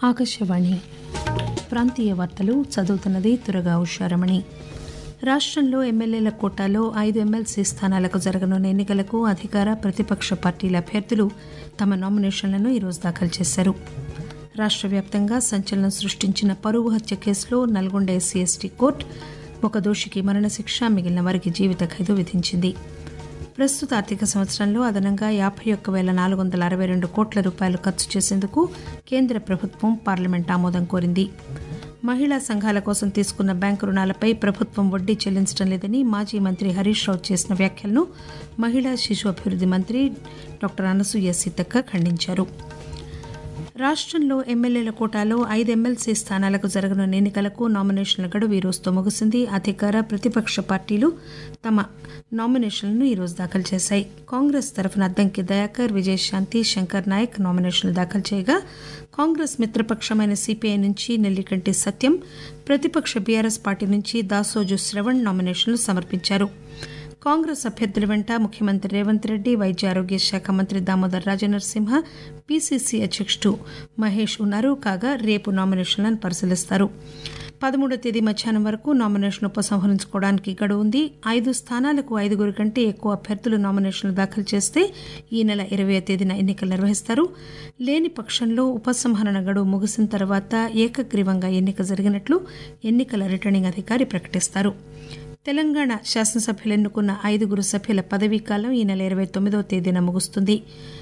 ఆకాశవాణి ప్రాంతీయ వార్తలు చదువుతున్నది తురగా ఉషారమణి రాష్టంలో ఎమ్మెల్యేల కోటాలో ఐదు ఎమ్మెల్సీ స్థానాలకు జరగనున్న ఎన్నికలకు అధికార ప్రతిపక్ష పార్టీల అభ్యర్థులు తమ నామినేషన్లను ఈరోజు దాఖలు చేశారు రాష్ట్ర వ్యాప్తంగా సంచలనం సృష్టించిన పరువు హత్య కేసులో నల్గొండ ఎస్సీ ఎస్టీ కోర్టు ఒక దోషికి మరణశిక్ష మిగిలిన వారికి జీవిత ఖైదు విధించింది ప్రస్తుత ఆర్థిక సంవత్సరంలో అదనంగా యాభై ఒక్క వేల నాలుగు వందల అరవై రెండు కోట్ల రూపాయలు ఖర్చు చేసేందుకు కేంద్ర ప్రభుత్వం పార్లమెంట్ ఆమోదం కోరింది మహిళా సంఘాల కోసం తీసుకున్న బ్యాంకు రుణాలపై ప్రభుత్వం వడ్డీ చెల్లించడం లేదని మాజీ మంత్రి హరీష్ రావు చేసిన వ్యాఖ్యలను మహిళా శిశు అభివృద్ది మంత్రి డాక్టర్ అనసూయ సీతక్క ఖండించారు రాష్టంలో ఎమ్మెల్యేల కోటాలో ఐదు ఎమ్మెల్సీ స్థానాలకు జరగనున్న ఎన్నికలకు నామినేషన్ల గడువు ఈ రోజుతో ముగిసింది అధికార ప్రతిపక్ష పార్టీలు తమ నామినేషన్లను ఈరోజు దాఖలు చేశాయి కాంగ్రెస్ తరఫున అద్దంకి దయాకర్ విజయశాంతి శంకర్ నాయక్ నామినేషన్లు దాఖలు చేయగా కాంగ్రెస్ మిత్రపక్షమైన సిపిఐ నుంచి నెల్లికంటి సత్యం ప్రతిపక్ష బీఆర్ఎస్ పార్టీ నుంచి దాసోజు శ్రవణ్ నామినేషన్లు సమర్పించారు కాంగ్రెస్ అభ్యర్థుల వెంట ముఖ్యమంత్రి రేవంత్ రెడ్డి వైద్య ఆరోగ్య శాఖ మంత్రి దామోదర్ రాజనరసింహ పీసీసీ అధ్యక్షుడు మహేష్ ఉన్నారు కాగా రేపు నామినేషన్లను పరిశీలిస్తారు పదమూడో తేదీ మధ్యాహ్నం వరకు నామినేషన్ ఉపసంహరించుకోవడానికి గడువు ఉంది ఐదు స్థానాలకు ఐదుగురి కంటే ఎక్కువ అభ్యర్థులు నామినేషన్లు దాఖలు చేస్తే ఈ నెల ఇరవై తేదీన ఎన్నికలు నిర్వహిస్తారు లేని పక్షంలో ఉపసంహరణ గడువు ముగిసిన తర్వాత ఏకగ్రీవంగా ఎన్నిక జరిగినట్లు ఎన్నికల రిటర్నింగ్ అధికారి ప్రకటిస్తారు తెలంగాణ శాసనసభ్యులు ఎన్నుకున్న ఐదుగురు సభ్యుల పదవీకాలం ఈ నెల ఇరవై తొమ్మిదవ తేదీన ముగుస్తుంది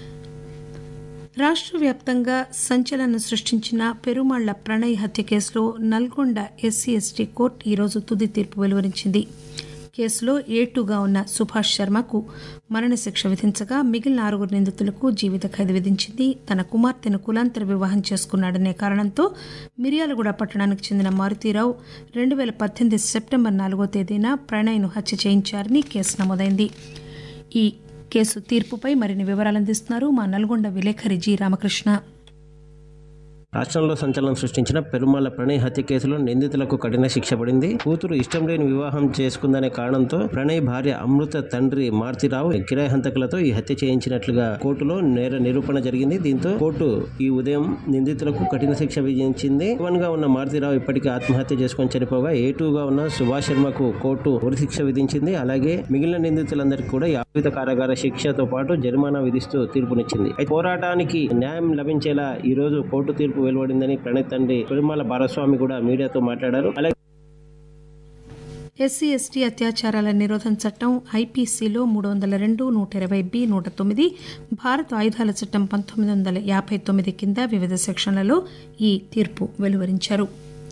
రాష్ట్ర వ్యాప్తంగా సంచలనం సృష్టించిన పెరుమాళ్ల ప్రణయ్ హత్య కేసులో నల్గొండ ఎస్సీ ఎస్టీ కోర్టు ఈరోజు తుది తీర్పు వెలువరించింది కేసులో ఏటుగా ఉన్న సుభాష్ శర్మకు మరణశిక్ష విధించగా మిగిలిన ఆరుగురు నిందితులకు జీవిత ఖైదు విధించింది తన కుమార్తెను కులాంతర వివాహం చేసుకున్నాడనే కారణంతో మిర్యాలగూడ పట్టణానికి చెందిన మారుతీరావు రెండు వేల పద్దెనిమిది సెప్టెంబర్ నాలుగో తేదీన ప్రణయ్ను హత్య చేయించారని కేసు నమోదైంది ఈ కేసు తీర్పుపై మరిన్ని వివరాలు అందిస్తున్నారు మా నల్గొండ విలేకరి జి రామకృష్ణ రాష్ట్రంలో సంచలనం సృష్టించిన పెరుమాళ్ల ప్రణయ్ హత్య కేసులో నిందితులకు కఠిన శిక్ష పడింది కూతురు ఇష్టం లేని వివాహం చేసుకుందనే కారణంతో ప్రణయ్ భార్య అమృత తండ్రి మార్తిరావు కిరాయి హంతకులతో ఈ హత్య చేయించినట్లుగా కోర్టులో నేర నిరూపణ జరిగింది దీంతో కోర్టు ఈ ఉదయం నిందితులకు కఠిన శిక్ష విధించింది వన్ గా ఉన్న మార్తిరావు ఇప్పటికే ఆత్మహత్య చేసుకొని చనిపోగా ఏ గా ఉన్న సుభాష్ శర్మకు కోర్టు ఉరి శిక్ష విధించింది అలాగే మిగిలిన నిందితులందరికీ కూడా యావిత కారాగార శిక్షతో పాటు జరిమానా విధిస్తూ తీర్పునిచ్చింది అయితే పోరాటానికి న్యాయం లభించేలా ఈ రోజు కోర్టు తీర్పు వెలువడిందని ప్రణయ్ తండ్రి పెరుమాల భారస్వామి కూడా మీడియాతో మాట్లాడారు అలాగే ఎస్సీ ఎస్టీ అత్యాచారాల నిరోధం చట్టం ఐపీసీలో మూడు వందల రెండు నూట ఇరవై బి నూట తొమ్మిది భారత ఆయుధాల చట్టం పంతొమ్మిది వందల యాభై తొమ్మిది కింద వివిధ సెక్షన్లలో ఈ తీర్పు వెలువరించారు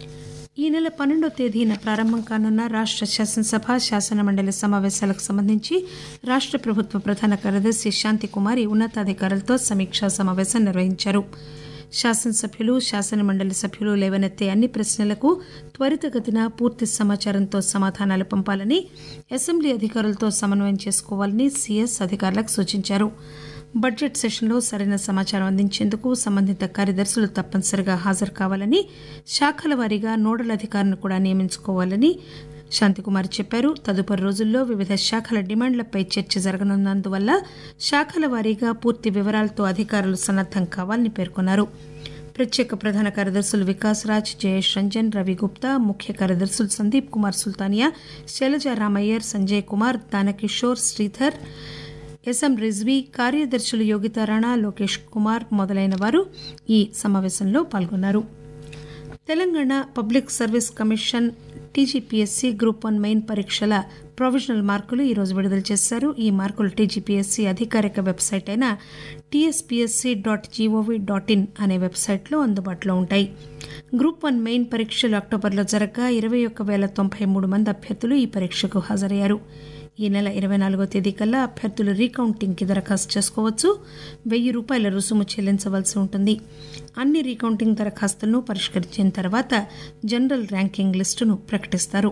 ఈ నెల పన్నెండో తేదీన ప్రారంభం కానున్న రాష్ట్ర శాసనసభ శాసనమండలి సమావేశాలకు సంబంధించి రాష్ట్ర ప్రభుత్వ ప్రధాన కార్యదర్శి శాంతికుమారి ఉన్నతాధికారులతో సమీక్షా సమావేశం నిర్వహించారు శాసనసభ్యులు శాసనమండలి సభ్యులు లేవనెత్తే అన్ని ప్రశ్నలకు త్వరితగతిన పూర్తి సమాచారంతో సమాధానాలు పంపాలని అసెంబ్లీ అధికారులతో సమన్వయం చేసుకోవాలని సీఎస్ అధికారులకు సూచించారు బడ్జెట్ సెషన్లో సరైన సమాచారం అందించేందుకు సంబంధిత కార్యదర్శులు తప్పనిసరిగా హాజరు కావాలని శాఖల వారీగా నోడల్ అధికారులను కూడా నియమించుకోవాలని శాంతికుమార్ చెప్పారు తదుపరి రోజుల్లో వివిధ శాఖల డిమాండ్లపై చర్చ జరగనున్నందువల్ల శాఖల వారీగా పూర్తి వివరాలతో అధికారులు సన్నద్దం కావాలని పేర్కొన్నారు ప్రత్యేక ప్రధాన కార్యదర్శులు వికాస్ రాజ్ జయేష్ రంజన్ రవి గుప్తా ముఖ్య కార్యదర్శులు సందీప్ కుమార్ సుల్తానియా శైలజ రామయ్యర్ సంజయ్ కుమార్ దానకిషోర్ శ్రీధర్ ఎస్ఎం రిజ్వీ కార్యదర్శులు యోగితా రాణా లోకేష్ కుమార్ మొదలైన వారు ఈ సమావేశంలో పాల్గొన్నారు Telangana public service commission TGPSC group one main పరీక్షల ప్రొవిజనల్ మార్కులు ఈరోజు విడుదల చేశారు ఈ మార్కులు టీజీపీఎస్సీ అధికారిక వెబ్సైట్ అయిన TSPSC dot GOV dot in అనే వెబ్సైట్లో అందుబాటులో ఉంటాయి గ్రూప్ వన్ మెయిన్ పరీక్షలు అక్టోబర్లో జరగగా ఇరవై ఒక్క వేల తొంభై మూడు మంది అభ్యర్థులు ఈ పరీక్షకు హాజరయ్యారు ఈ నెల ఇరవై నాలుగో తేదీ కల్లా అభ్యర్థులు రీకౌంటింగ్కి దరఖాస్తు చేసుకోవచ్చు వెయ్యి రూపాయల రుసుము చెల్లించవలసి ఉంటుంది అన్ని రీకౌంటింగ్ దరఖాస్తులను పరిష్కరించిన తర్వాత జనరల్ ర్యాంకింగ్ లిస్టును ప్రకటిస్తారు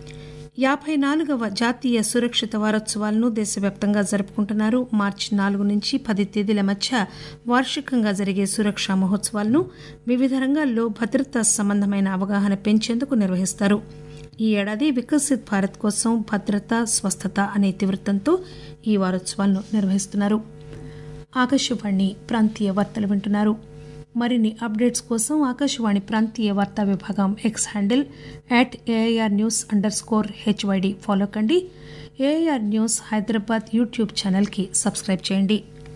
యాభై నాలుగవ జాతీయ సురక్షిత వారోత్సవాలను దేశవ్యాప్తంగా జరుపుకుంటున్నారు మార్చి నాలుగు నుంచి పది తేదీల మధ్య వార్షికంగా జరిగే సురక్షా మహోత్సవాలను వివిధ రంగాల్లో భద్రతా సంబంధమైన అవగాహన పెంచేందుకు నిర్వహిస్తారు ఈ ఏడాది వికసిత్ భారత్ కోసం భద్రత స్వస్థత అనే ఇతివృత్తంతో ఈ వారోత్సవాలను నిర్వహిస్తున్నారు ఆకాశవాణి ప్రాంతీయ వార్తలు వింటున్నారు మరిన్ని అప్డేట్స్ కోసం ఆకాశవాణి ప్రాంతీయ వార్తా విభాగం X handle at AIR news underscore HYD follow కండి ఏఐఆర్ న్యూస్ హైదరాబాద్ యూట్యూబ్ ఛానల్కి సబ్స్క్రైబ్ చేయండి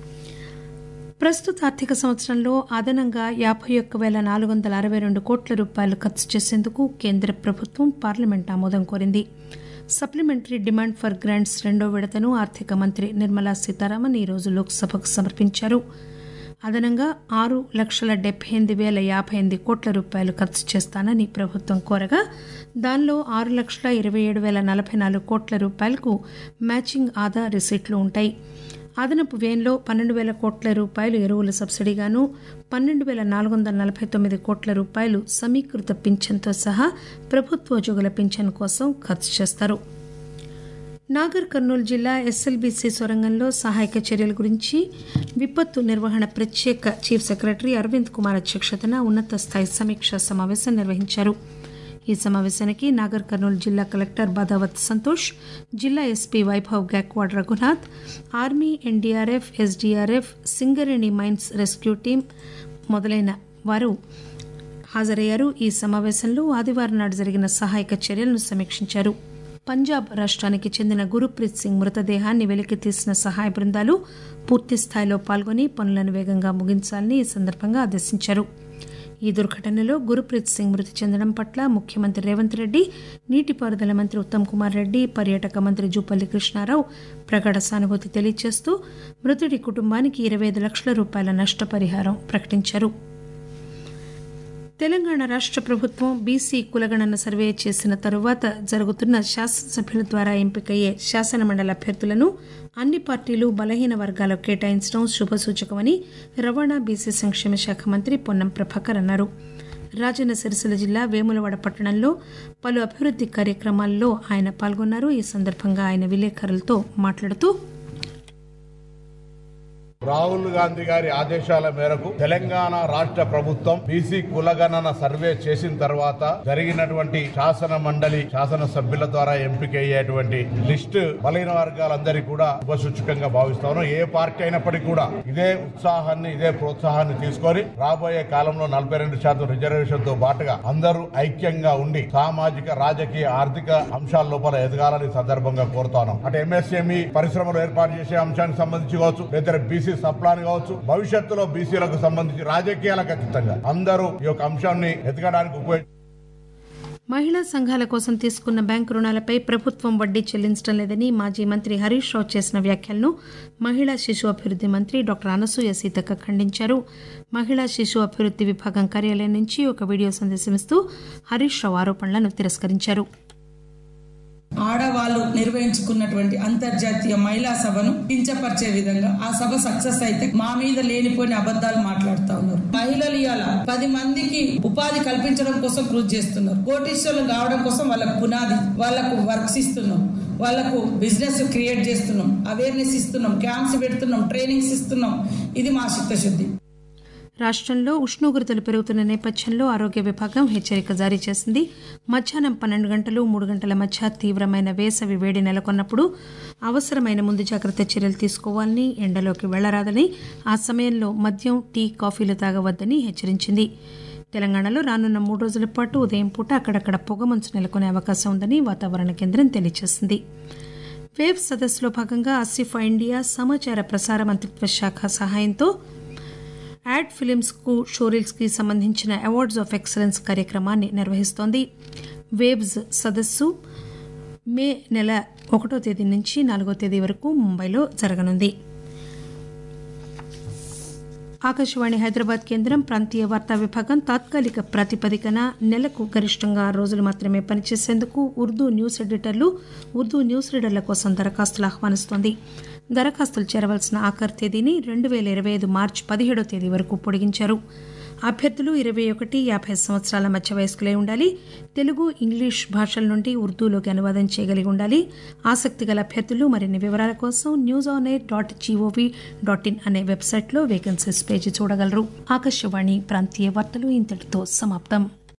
ప్రస్తుత ఆర్థిక సంవత్సరంలో అదనంగా యాభై ఒక్క వేల నాలుగు వందల అరవై రెండు కోట్ల రూపాయలు ఖర్చు చేసేందుకు కేంద్ర ప్రభుత్వం పార్లమెంట్ ఆమోదం కోరింది సప్లిమెంటరీ డిమాండ్ ఫర్ గ్రాంట్స్ రెండో విడతను ఆర్థిక మంత్రి నిర్మలా సీతారామన్ ఈరోజు లోక్సభకు సమర్పించారు అదనంగా ఆరు లక్షల డెబ్బై ఎనిమిది వేల యాభై ఎనిమిది కోట్ల రూపాయలు ఖర్చు చేస్తానని ప్రభుత్వం కోరగా దానిలో ఆరు లక్షల ఇరవై ఏడు వేల నలభై నాలుగు కోట్ల రూపాయలకు మ్యాచింగ్ ఆదా రిసీట్లు ఉంటాయి అదనపు వ్యయంలో పన్నెండు వేల కోట్ల రూపాయలు ఎరువుల సబ్సిడీగాను పన్నెండు వేల నాలుగు వందల నలభై తొమ్మిది కోట్ల రూపాయలు సమీకృత పింఛన్తో సహా ప్రభుత్వోద్యోగుల పింఛన్ కోసం ఖర్చు చేస్తారు నాగర్ కర్నూలు జిల్లా ఎస్ఎల్బీసీ సొరంగంలో సహాయక చర్యల గురించి విపత్తు నిర్వహణ ప్రత్యేక చీఫ్ సెక్రటరీ అరవింద్ కుమార్ అధ్యక్షతన ఉన్నత స్థాయి సమీక్షా సమావేశం నిర్వహించారు ఈ సమావేశానికి నాగర్ కర్నూలు జిల్లా కలెక్టర్ బాదావత్ సంతోష్ జిల్లా SP Vaibhav Gaikwad Raghunath army NDRF SDRF Singareni mines rescue team మొదలైన వారు హాజరయ్యారు ఈ సమావేశంలో ఆదివారం నాడు జరిగిన సహాయక చర్యలను సమీక్షించారు పంజాబ్ రాష్ట్రానికి చెందిన గురుప్రీత్ సింగ్ మృతదేహాన్ని వెలికి తీసిన సహాయ బృందాలు పూర్తి స్థాయిలో పాల్గొని పనులను వేగంగా ముగించాలని ఈ సందర్భంగా ఆదేశించారు ఈ దుర్ఘటనలో గురుప్రీత్ సింగ్ మృతి చెందడం పట్ల ముఖ్యమంత్రి రేవంత్ రెడ్డి నీటిపారుదల మంత్రి ఉత్తమ్ కుమార్ రెడ్డి పర్యాటక మంత్రి జూపల్లి కృష్ణారావు ప్రగాఢ సానుభూతి తెలియజేస్తూ మృతుడి కుటుంబానికి ఇరవై ఐదు లక్షల రూపాయల నష్టపరిహారం ప్రకటించారు తెలంగాణ రాష్ట్ర ప్రభుత్వం బీసీ కులగణన సర్వే చేసిన తరువాత జరుగుతున్న శాసనసభ్యుల ద్వారా ఎంపికయ్యే శాసనమండలి అభ్యర్థులను అన్ని పార్టీలు బలహీన వర్గాలకు కేటాయించడం శుభసూచకమని రవాణా బీసీ సంక్షేమ శాఖ మంత్రి పొన్నం ప్రభాకర్ అన్నారు రాజన్న సిరిసిల్ల జిల్లా వేములవాడ పట్టణంలో పలు అభివృద్ది కార్యక్రమాల్లో ఆయన పాల్గొన్నారు ఈ సందర్భంగా ఆయన విలేకరులతో మాట్లాడుతూ రాహుల్ గాంధీ గారి ఆదేశాల మేరకు తెలంగాణ రాష్ట్ర ప్రభుత్వం బీసీ కులగణన సర్వే చేసిన తర్వాత జరిగినటువంటి శాసన మండలి శాసన సభ్యుల ద్వారా ఎంపికయ్యేటువంటి లిస్టు బలహీన వర్గాలందరికీ కూడా శుభసూచకంగా భావిస్తాను ఏ పార్టీ అయినప్పటికీ కూడా ఇదే ఉత్సాహాన్ని ఇదే ప్రోత్సాహాన్ని తీసుకొని రాబోయే కాలంలో నలభై రెండు శాతం రిజర్వేషన్ తో పాటుగా అందరూ ఐక్యంగా ఉండి సామాజిక రాజకీయ ఆర్థిక అంశాల లోపల ఎదగాలని సందర్భంగా కోరుతాను అటు ఎంఎస్ఎంఈ పరిశ్రమలు ఏర్పాటు చేసే అంశానికి సంబంధించి కావచ్చు లేదా బీసీ సప్లాన్ కావచ్చు భవిష్యత్తులో బీసీలకు సంబంధించి రాజకీయాలకు అతీతంగా అందరూ ఈ యొక్క అంశాన్ని ఎదగడానికి ఉపయోగ మహిళా సంఘాల కోసం తీసుకున్న బ్యాంకు రుణాలపై ప్రభుత్వం వడ్డీ చెల్లించడం లేదని మాజీ మంత్రి హరీష్ రావు చేసిన వ్యాఖ్యలను మహిళా శిశు అభివృద్ది మంత్రి డాక్టర్ అనసూయ సీతక్క ఖండించారు మహిళా శిశు అభివృద్ది విభాగం కార్యాలయం నుంచి ఒక వీడియో సందేశమిస్తూ హరీష్ రావు ఆరోపణలను తిరస్కరించారు ఆడవాళ్ళు నిర్వహించుకున్నటువంటి అంతర్జాతీయ మహిళా సభను కించపరిచే విధంగా ఆ సభ సక్సెస్ అయితే మా మీద లేనిపోని అబద్దాలు మాట్లాడుతా ఉన్నారు మహిళలు ఇవాళ పది మందికి ఉపాధి కల్పించడం కోసం కృషి చేస్తున్నారు కోటీశ్వరులు కావడం కోసం వాళ్ళకు పునాది వాళ్ళకు వర్క్స్ ఇస్తున్నాం వాళ్ళకు బిజినెస్ క్రియేట్ చేస్తున్నాం అవేర్నెస్ ఇస్తున్నాం క్యాంప్స్ పెడుతున్నాం ట్రైనింగ్స్ ఇస్తున్నాం ఇది మా చిత్తశుద్ధి రాష్ట్రంలో ఉష్ణోగ్రతలు పెరుగుతున్న నేపథ్యంలో ఆరోగ్య విభాగం హెచ్చరిక జారీ చేసింది మధ్యాహ్నం పన్నెండు గంటలు మూడు గంటల మధ్య తీవ్రమైన వేసవి వేడి నెలకొన్నప్పుడు అవసరమైన ముందు జాగ్రత్త చర్యలు తీసుకోవాలని ఎండలోకి వెళ్లరాదని ఆ సమయంలో మద్యం టీ కాఫీలు తాగవద్దని హెచ్చరించింది తెలంగాణలో రానున్న మూడు రోజుల పాటు ఉదయం పూట అక్కడక్కడ పొగమంచు నెలకొనే అవకాశం ఉందని వాతావరణ కేంద్రం తెలియజేసింది వేవ్ సదస్సులో భాగంగా ఆసిఫా ఇండియా సమాచార ప్రసార మంత్రిత్వ శాఖ సహాయంతో యాడ్ ఫిలిమ్స్ కు షోరీల్స్ కి సంబంధించిన అవార్డ్స్ ఆఫ్ ఎక్సలెన్స్ కార్యక్రమాన్ని నిర్వహిస్తోంది వేవ్స్ సదస్సు మే నెల ఒకటో తేదీ నుంచి నాలుగో తేదీ వరకు ముంబైలో జరగనుంది ఆకాశవాణి హైదరాబాద్ కేంద్రం ప్రాంతీయ వార్తా విభాగం తాత్కాలిక ప్రాతిపదికన నెలకు గరిష్టంగా ఆరు రోజులు మాత్రమే పనిచేసేందుకు ఉర్దూ న్యూస్ ఎడిటర్లు ఉర్దూ న్యూస్ రీడర్ల కోసం దరఖాస్తులు ఆహ్వానిస్తోంది దరఖాస్తులు చేరవలసిన ఆఖరి తేదీని రెండు వేల ఇరవై ఐదు మార్చి పదిహేడో తేదీ వరకు పొడిగించారు అభ్యర్థులు ఇరవై ఒకటి యాభై సంవత్సరాల మధ్య వయస్కులై ఉండాలి తెలుగు ఇంగ్లీష్ భాషల నుండి ఉర్దూలోకి అనువాదం చేయగలిగి ఉండాలి ఆసక్తి గల అభ్యర్థులు మరిన్ని వివరాల కోసం news on air dot GOV dot in అనే వెబ్సైట్లో వేకెన్సీస్ పేజీ చూడగలరు ఆకాశవాణి ప్రాంతీయ వార్తలు ఇంతటితో సమాప్తం